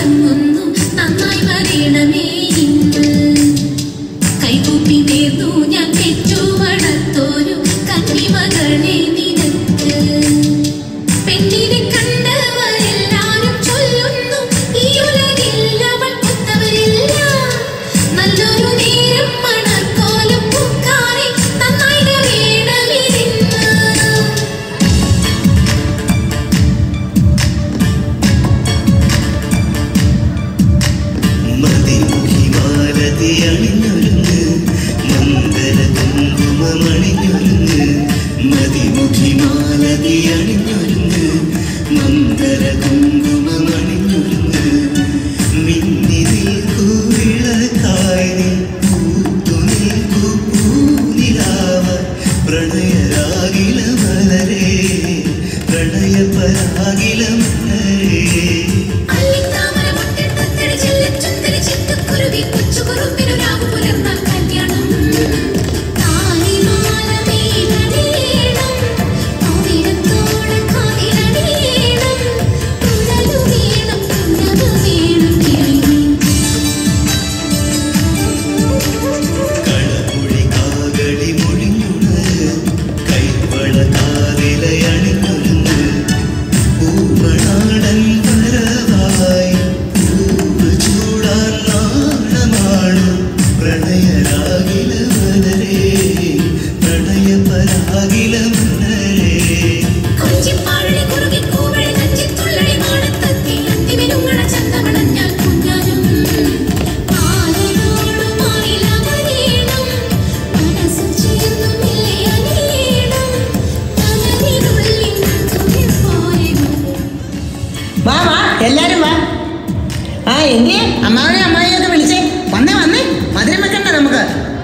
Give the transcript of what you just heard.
തുടങ്ങുന്നു നന്നായി വരണമേ ഇന്ന് കൈകൂപ്പി നേർന്നു ഞാൻ പെറ്റുവളർത്തോരു കന്നിമകളെ നിനക്ക് പെണ്ണിനെ കണ്ടവരെല്ലാരും ചൊല്ലുന്നു ഈ ഉലകിൽ അവൾ കൊത്തവരില്ല നല്ലൊരു നേരം മണർക്കോലം പൂക്കാരെ നന്നായി വേണമിരുന്ന് മതിമുഖിമാലതി അണിഞ്ഞൊരുങ്ങ് മന്ദര കുങ്കുമമണിഞ്ഞൊരുങ്ങ് മതിമുഖിമാലതി അണിഞ്ഞൊരുങ്ങ് മന്ദര കുങ്കുമമണിഞ്ഞൊരുങ്ങ് മിന്നി നിൽക്കൂ വിളക്കായി നീ പൂത്തു നിൽക്കൂ പൂനിലാവ പ്രണയരാകില മലരേ പ്രണയപരാകില മലരേ അല്ലിത്താമര മുട്ടെടുത്തടി ചെല്ലച്ചുന്തരി ചിത്തുക്കുരുവി കൊച്ചുകുറുമ്പിനു രാവു പുലർന്നാൽ കല്യാണം. താലിമാല വീണടിയണം, പവിഴത്തോടെ കാതിലടിയണം. തുഴലു വീണം, തുഴലു വീണം കിളി. കളമൊഴി കാകളി മൊഴിഞ്ഞുണര് കൈവള കാതിലയണിഞ്ഞൊരുങ്ങ് പൂമണാടൻ വരവായി പൂവ് ചൂടാൻ നാണമാണു പ്രണയരാകില മലരേ പ്രണയപരാകില മലരേ കൊഞ്ചിപ്പാഴി കുറുകി കൂവഴി നഞ്ചിത്തുള്ളടി മാടത്തത്തി അന്തിമിനുങ്ങണ ചന്തമണഞ്ഞാൽ കുഞ്ഞാനും പാലനോടുമായി ലവനീണം മനസ്സു ചേർന്നുമില്ലേ അനീണം മനതിനുള്ളിൽ തുടിപ്പോരെ വാ വാ എല്ലാരും വാ ആ എങ്കിയേ അമ്മാവനെ അമ്മായിയൊക്കെ വിളിച്ചേ വന്നേ വന്നേ മധുരം വെക്കണ്ട നമുക്ക്